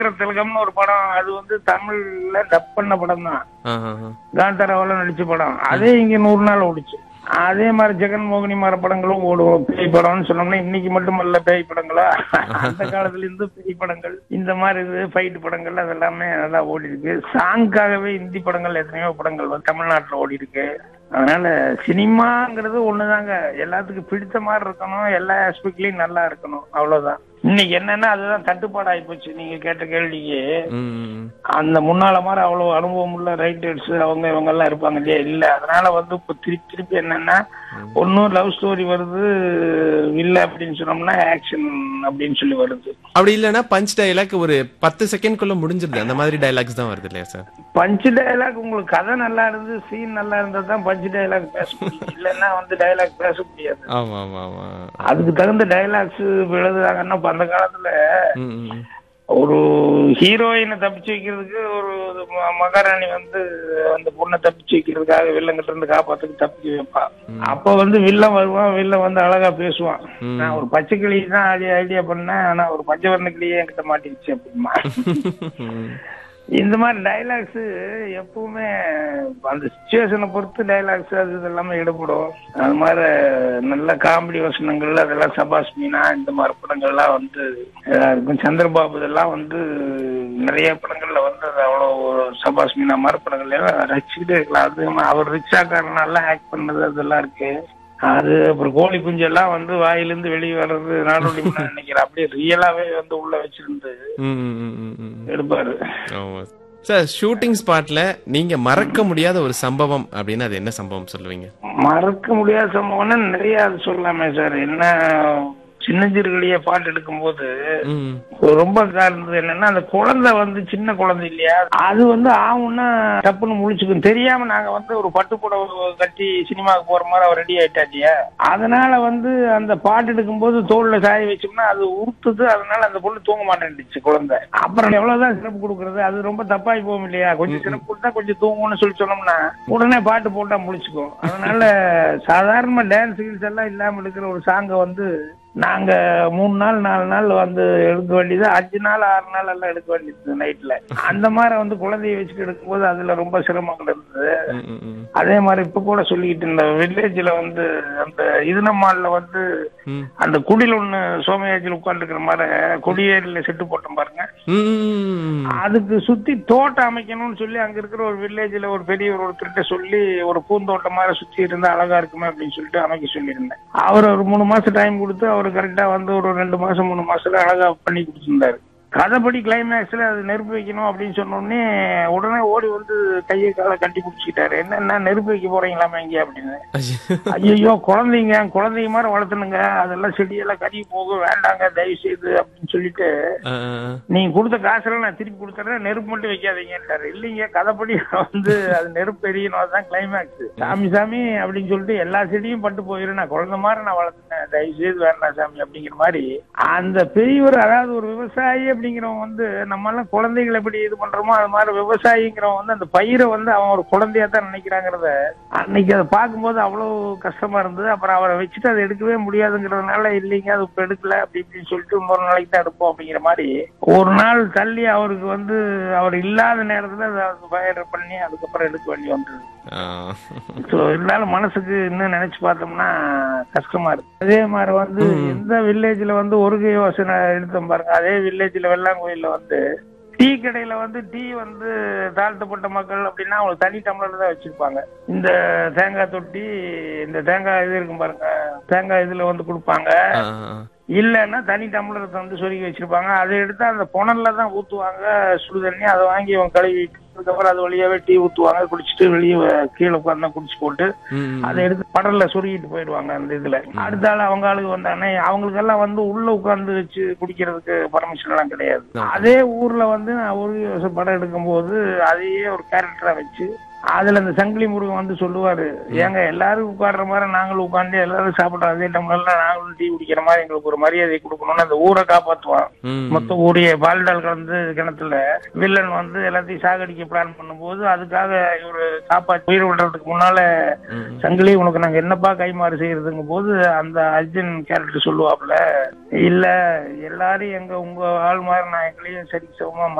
திலகம்னு ஒரு படம் அது வந்து தமிழ்ல டப் பண்ண படம் தான் ஆ, ஆ, ஆ. காந்தாராவில் நடிச்ச படம் அதே இங்க நூறு நாள் ஓடிச்சு அதே மாதிரி ஜெகன் மோகினி மாதிரி படங்களும் ஓடும் பேய் படம்னு சொன்னோம்னா இன்னைக்கு மட்டுமல்ல பேய் படங்களா அந்த காலத்துல இருந்து பேய் படங்கள் இந்த மாதிரி இது ஃபைட் படங்கள் அது எல்லாமே நல்லா ஓடி இருக்கு சாங்காகவே இந்தி படங்கள் எத்தனையோ படங்கள் வந்து தமிழ்நாட்டுல ஓடி இருக்கு அதனால சினிமாங்கிறது ஒண்ணுதாங்க எல்லாத்துக்கும் பிடித்த மாதிரி இருக்கணும் எல்லா ஆஸ்பெக்ட்லயும் நல்லா இருக்கணும் அவ்வளவுதான் இன்னைக்கு என்னன்னா அதுதான் தட்டுப்பாடு ஆயிப்போச்சு நீங்க கேட்ட கேள்விக்கு ம், ம். அந்த முன்னால மாதிரி அவ்வளவு அனுபவம் உள்ள ரைட்டர்ஸ் அவங்க இவங்க எல்லாம் இருப்பாங்க இல்லையா இல்ல அதனால வந்து இப்ப திருப்பி திருப்பி என்னன்னா ஒன்னும் லவ் ஸ்டோரி வருது இல்ல அப்படின்னு சொன்னோம்னா ஆக்ஷன் அப்படின்னு சொல்லி வருது அப்படி இல்லைன்னா பஞ்ச் டைலாக் ஒரு பத்து செகண்ட்குள்ள முடிஞ்சிருது அந்த மாதிரி டைலாக்ஸ் தான் வருது இல்லையா சார் பஞ்ச் டயலாக் உங்களுக்கு கதை நல்லா இருந்து சீன் நல்லா இருந்தா தான் பஞ்ச் டயலாக் பேச முடியும் இல்லைன்னா வந்து டயலாக் பேச முடியாது ஆமா ஆமா ஆமா அதுக்கு தகுந்த டயலாக்ஸ் எழுதுறாங்கன்னா இப்ப அந்த காலத்துல ம், ம். ஒரு ஹீரோயினை தப்பிச்சு வைக்கிறதுக்கு ஒரு ம- மகாராணி வந்து அந்த பொண்ணை தப்பிச்சு வைக்கிறதுக்காக வில்லங்கிட்ட இருந்து காப்பாத்துக்கு தப்பிச்சு வைப்பா அப்ப வந்து வில்லன் வருவான் வில்லன் வந்து அழகா பேசுவான் ம். நான் ஒரு பச்சை கிளி தான் ஐடியா ஐடியா பண்ணேன் ஆனா ஒரு பஞ்சவர்ண கிளியே என்கிட்ட மாட்டிடுச்சு அப்படிமா ம். இந்த மாதிரி டைலாக்ஸ் எப்பவுமே அந்த சுச்சுவேஷனை பொறுத்து டைலாக்ஸ் அது இது எல்லாமே ஈடுபடும் அது மாதிரி நல்ல காமெடி வசனங்கள் அதெல்லாம் சபாஸ் மீனா இந்த மாதிரி படங்கள்லாம் வந்து இதா இருக்கும் சந்திரபாபு இதெல்லாம் வந்து நிறைய படங்கள்ல வந்து அது அவ்வளோ ஒரு சபாஸ் மீனா மாதிரி படங்கள்ல எல்லாம் ரசிச்சுக்கிட்டே இருக்கலாம் அது அவர் ரிச்சாக்காரனால ஆக்ட் பண்ணது அதெல்லாம் இருக்கு அது அப்புறம் கோழி குஞ்சு எல்லாம் வந்து வாயிலிருந்து வெளியே வர்றது நாடோடி மீனா நினைக்கிறேன் அப்படியே ரியலாவே வந்து உள்ள வச்சிருந்து ம், ம், ம், ம், ம். எடுப்பாரு ஆமா சார் ஷூட்டிங் ஸ்பாட்ல நீங்க மறக்க முடியாத ஒரு சம்பவம் அப்படின்னு அது என்ன சம்பவம் சொல்லுவீங்க மறக்க முடியாத சம்பவம்னா நிறைய அது சொல்லலாமே சார் என்ன சின்னஞ்சிறுகளையே பாட்டு எடுக்கும்போது ம். ரொம்ப இதா இருந்தது என்னன்னா அந்த குழந்தை வந்து சின்ன குழந்தை இல்லையா அது வந்து ஆகும்னா டப்புன்னு முழிச்சுக்கும் தெரியாம நாங்க வந்து ஒரு பட்டு புடவை கட்டி சினிமாவுக்கு போற மாதிரி அவர் ரெடி ஆயிட்டாச்சியா அதனால வந்து அந்த பாட்டு எடுக்கும்போது தோல்ல சாய வச்சோம்னா அது உறுத்துது அதனால அந்த பொண்ணு தூங்க மாட்டேன்டுச்சு குழந்தை அப்புறம் எவ்வளவுதான் சிறப்பு கொடுக்கறது அது ரொம்ப தப்பாகி போகும் இல்லையா கொஞ்சம் சிறப்பு கொடுத்தா கொஞ்சம் தூங்கும்னு சொல்லி சொன்னோம்னா உடனே பாட்டு போட்டா முழிச்சுக்கும் அதனால சாதாரண டான்ஸ் கீல்ஸ் எல்லாம் இல்லாம எடுக்கிற ஒரு சாங்கை வந்து நாங்க மூணு நாள் நாலு நாள் வந்து எடுக்க வேண்டியது அஞ்சு நாள் ஆறு நாள் எல்லாம் எடுக்க வேண்டியது நைட்ல அந்த மாதிரி வந்து குழந்தைய வச்சுட்டு எடுக்கும்போது அதுல ரொம்ப சிரமங்கள் இருந்தது ம், ம், ம். அதே மாதிரி இப்ப கூட சொல்லிக்கிட்டு இருந்த வில்லேஜ்ல வந்து அந்த இதுனம்மாள்ல வந்து ம். அந்த குடில் ஒண்ணு சோமயாஜில் உட்காந்துருக்கிற மாதிரி குடியேறில செட்டு போட்டோம் பாருங்க ம், ம், ம். அதுக்கு சுத்தி தோட்டம் அமைக்கணும்னு சொல்லி அங்க இருக்கிற ஒரு வில்லேஜ்ல ஒரு பெரியவர் ஒருத்தர்கிட்ட சொல்லி ஒரு பூந்தோட்டம் மாதிரி சுத்தி இருந்தா அழகா இருக்குமே அப்படின்னு சொல்லிட்டு அமைக்க சொல்லியிருந்தேன் அவர் ஒரு மூணு மாசம் டைம் கொடுத்து அவர் கரெக்டா வந்து ஒரு ரெண்டு மாசம் மூணு மாசத்துல அழகா பண்ணி கொடுத்துருந்தாரு கதைப்படி கிளைமேக்ஸ்ல அது நெருப்பு வைக்கணும் அப்படின்னு சொன்ன உடனே உடனே ஓடி வந்து கையை காலை கட்டி பிடிச்சிக்கிட்டாரு என்னன்னா நெருப்பு வைக்க போறீங்களாமா இங்க அப்படின்னு ஐயோ குழந்தைங்க குழந்தைங்க மாதிரி வளர்த்துனுங்க அதெல்லாம் செடியெல்லாம் கருகி போகும் வேண்டாங்க தயவு செய்து அப்படின்னு சொல்லிட்டு ஆ, ஆ, ஆ. நீங்க கொடுத்த காசெல்லாம் நான் திருப்பி கொடுத்துறேன் நெருப்பு மட்டும் வைக்காதீங்கன்றாரு இல்லைங்க கதைப்படி வந்து அது நெருப்பு எரியணும் அதுதான் கிளைமேக்ஸ் சாமி சாமி அப்படின்னு சொல்லிட்டு எல்லா செடியும் பட்டு போயிரும் நான் குழந்தை மாதிரி நான் வளர்த்துனேன் தயவு செய்து வேண்டாம் சாமி அப்படிங்கிற மாதிரி அந்த பெரியவர் அதாவது ஒரு விவசாயி அப்படிங்கிறவன் வந்து நம்ம எல்லாம் குழந்தைகளை எப்படி இது பண்றோமோ அது மாதிரி விவசாயிங்கிறவன் வந்து அந்த பயிரை வந்து அவன் ஒரு குழந்தையா தான் நினைக்கிறாங்கிறத அன்னைக்கு அதை பார்க்கும்போது அவ்வளவு கஷ்டமா இருந்தது அப்புறம் அவரை வச்சுட்டு அதை எடுக்கவே முடியாதுங்கிறதுனால இல்லைங்க அது இப்ப எடுக்கல அப்படி இப்படின்னு சொல்லிட்டு இன்னொரு நாளைக்கு தான் எடுப்போம் அப்படிங்கிற மாதிரி ஒரு நாள் தள்ளி அவருக்கு வந்து அவர் இல்லாத நேரத்துல அதை ஃபயர் பண்ணி அதுக்கப்புறம் எடுக்க வேண்டி வந்தது ஆ. ஸோ இருந்தாலும் மனசுக்கு இன்னும் நினைச்சு பார்த்தோம்னா கஷ்டமா இருக்கு அதே மாதிரி வந்து எந்த வில்லேஜ்ல வந்து ஒரு கை யோசனை எடுத்தோம் பாருங்க அதே வில்லேஜ்ல வெள்ளாங்கோயில்ல வந்து டீ கடையில வந்து டீ வந்து தாழ்த்தப்பட்ட மக்கள் அப்படின்னா அவங்க தனி டம்ளர்ல தான் வச்சிருப்பாங்க இந்த தேங்காய் தொட்டி இந்த தேங்காய் இது இருக்கும் பாருங்க தேங்காய் இதுல வந்து கொடுப்பாங்க ஆ, ஆ. இல்லைன்னா தனி டம்ளரத்தை வந்து சொருகி வச்சிருப்பாங்க அதை எடுத்து அந்த புனல்ல தான் ஊத்துவாங்க சுடு தண்ணி அதை வாங்கி அவங்க கழுவி அதுக்கப்புறம் அது வழியாவே டீ ஊத்துவாங்க குடிச்சிட்டு வெளியே கீழே உட்காந்து குடிச்சு போட்டு ம், ம். அதை எடுத்து படல்ல சொருகிட்டு போயிடுவாங்க அந்த இதுல அடுத்த ஆள் அவங்க ஆளுக்கு வந்தானே அவங்களுக்கு எல்லாம் வந்து உள்ள உட்கார்ந்து வச்சு குடிக்கிறதுக்கு பர்மிஷன் எல்லாம் கிடையாது ஆ. அதே ஊர்ல வந்து நான் ஒரு வருஷம் படம் எடுக்கும்போது அதையே ஒரு கேரக்டரா வச்சு அதுல இந்த சங்கிலி முருகன் வந்து சொல்லுவாரு ஏங்க எல்லாரும் உட்கார்ற மாதிரி நாங்களும் உட்கார்ந்து எல்லாரும் சாப்பிடுற அதே டம்ளர்ல நாங்களும் டீ குடிக்கிற மாதிரி எங்களுக்கு ஒரு மரியாதை கொடுக்கணும்னு அந்த ஊரை காப்பாத்துவான் ம். மொத்த ஊரைய பால்டால் கலந்து கிணத்துல வில்லன் வந்து எல்லாத்தையும் சாகடிக்க பிளான் பண்ணும்போது அதுக்காக இவரு காப்பாற்றி உயிர் விடுறதுக்கு முன்னால ம். சங்கிலி உனக்கு நாங்க என்னப்பா கைமாறு செய்யறதுங்க போது அந்த அர்ஜுன் கேரக்டர் சொல்லுவாப்ல இல்ல எல்லாரும் எங்க உங்க ஆள் மாதிரி நான் எங்களையும் சரி சமமா